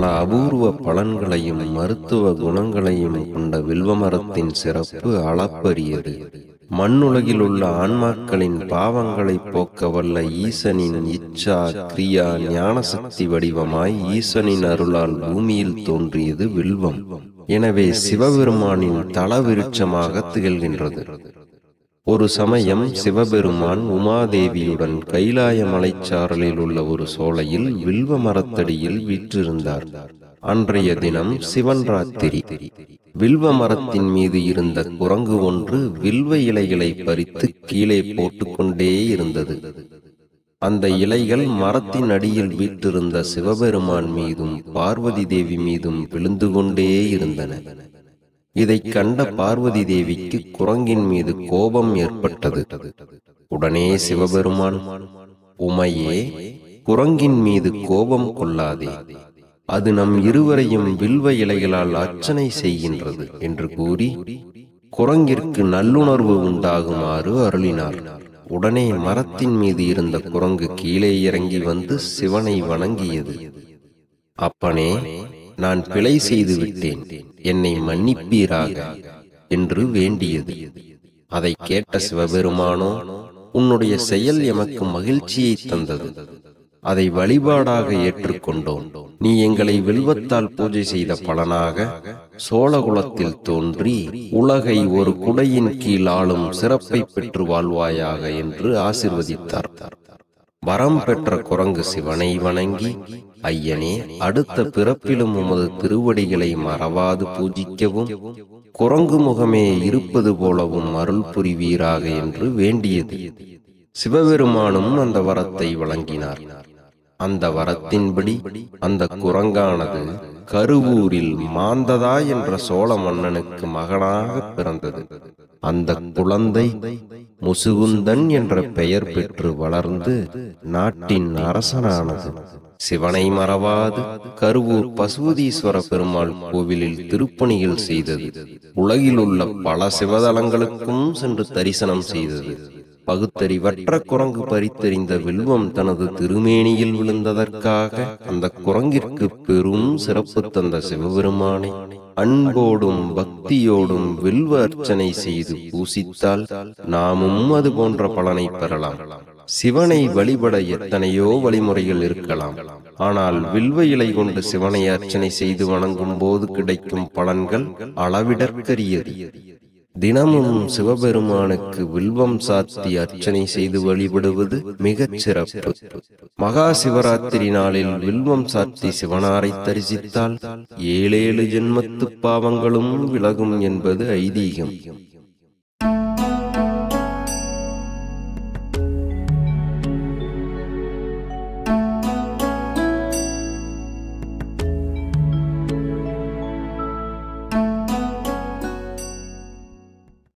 அபூர்வ பலன்களையும் மருத்துவ குணங்களையும் கொண்ட வில்வமரத்தின் சிறப்பு அளப்பரியது மண்ணுலகில் உள்ள ஆன்மாக்களின் பாவங்களை போக்க வல்ல ஈசனின் இச்சா கிரியா ஞானசக்தி வடிவமாய் ஈசனின் அருளால் பூமியில் தோன்றியது வில்வம் எனவே சிவபெருமானின் தலவிருட்சமாக திகழ்கின்றது ஒரு சமயம் சிவபெருமான் உமாதேவியுடன் கைலாய மலைச்சாரலில் உள்ள ஒரு சோலையில் வில்வ மரத்தடியில் வீற்றிருந்தார் அன்றைய தினம் சிவன் ராத்திரி வில்வ மரத்தின் மீது இருந்த குரங்கு ஒன்று வில்வ இலைகளை பறித்து கீழே போட்டுக்கொண்டே இருந்தது அந்த இலைகள் மரத்தின் அடியில் வீற்றிருந்த சிவபெருமான் மீதும் பார்வதி தேவி மீதும் விழுந்து கொண்டே இருந்தன இதைக் கண்ட பார்வதி தேவிக்கு குரங்கின் மீது கோபம் ஏற்பட்டது உடனே சிவபெருமான் உமையே குரங்கின் மீது கோபம் கொள்ளாதே அது நம் இருவரையும் வில்வ இலைகளால் அர்ச்சனை செய்கின்றது என்று கூறி குரங்கிற்கு நல்லுணர்வு உண்டாகுமாறு அருளினார் உடனே மரத்தின் மீது இருந்த குரங்கு கீழே இறங்கி வந்து சிவனை வணங்கியது அப்பனே நான் பிழை செய்து விட்டேன் என்னை மன்னிப்பீராக என்று வேண்டியது அதை கேட்ட சிவபெருமானோ உன்னுடைய செயல் எமக்கு மகிழ்ச்சியை தந்தது அதை வழிபாடாக ஏற்றுக்கொண்டோம் நீ எங்களை வில்வத்தால் பூஜை செய்த பலனாக சோழகுலத்தில் தோன்றி உலகை ஒரு குடையின் கீழ் ஆளும் சிறப்பை பெற்று வாழ்வாயாக என்று ஆசிர்வதித்தார் வரம் பெற்ற குரங்கு சிவனை வணங்கி ஐயனே அடுத்த பிறப்பிலும் உமது திருவடிகளை மறவாது பூஜிக்கவும் குரங்கு முகமே இருப்பது போலவும் அருள் புரிவீராக என்று வேண்டியது சிவபெருமானும் அந்த வரத்தை வழங்கினார் அந்த வரத்தின்படி அந்த குரங்கானது கருவூரில் மாந்ததா என்ற சோழ மன்னனுக்கு மகனாக பிறந்தது அந்த குழந்தை முசுகுந்தன் என்ற பெயர் பெற்று வளர்ந்து நாட்டின் அரசனானது சிவனை மறவாது கருவூர் பசுபதீஸ்வர பெருமாள் கோவிலில் திருப்பணிகள் செய்தது உலகில் உள்ள பல சிவதலங்களுக்கும் சென்று தரிசனம் செய்தது பகுத்தறிவற்ற குரங்கு பறித்தெறிந்த வில்வம் தனது திருமேனியில் விழுந்ததற்காக அந்த குரங்கிற்கு பெரும் சிறப்பு தந்த சிவபெருமானை அன்போடும் பக்தியோடும் வில்வ அர்ச்சனை செய்து பூசித்தால் நாமும் அது போன்ற பலனை பெறலாம் சிவனை வழிபட எத்தனையோ வழிமுறைகள் இருக்கலாம் ஆனால் வில்வ இலை கொண்டு சிவனை அர்ச்சனை செய்து வணங்கும் போது கிடைக்கும் பலன்கள் அளவிடற்கரியது தினமும் சிவபெருமானுக்கு வில்வம் சாத்தி அர்ச்சனை செய்து வழிபடுவது மிகச் சிறப்பு மகா சிவராத்திரி நாளில் வில்வம் சாத்தி சிவனாரை தரிசித்தால் ஏழேழு ஜென்மத்து பாவங்களும் விலகும் என்பது ஐதீகம்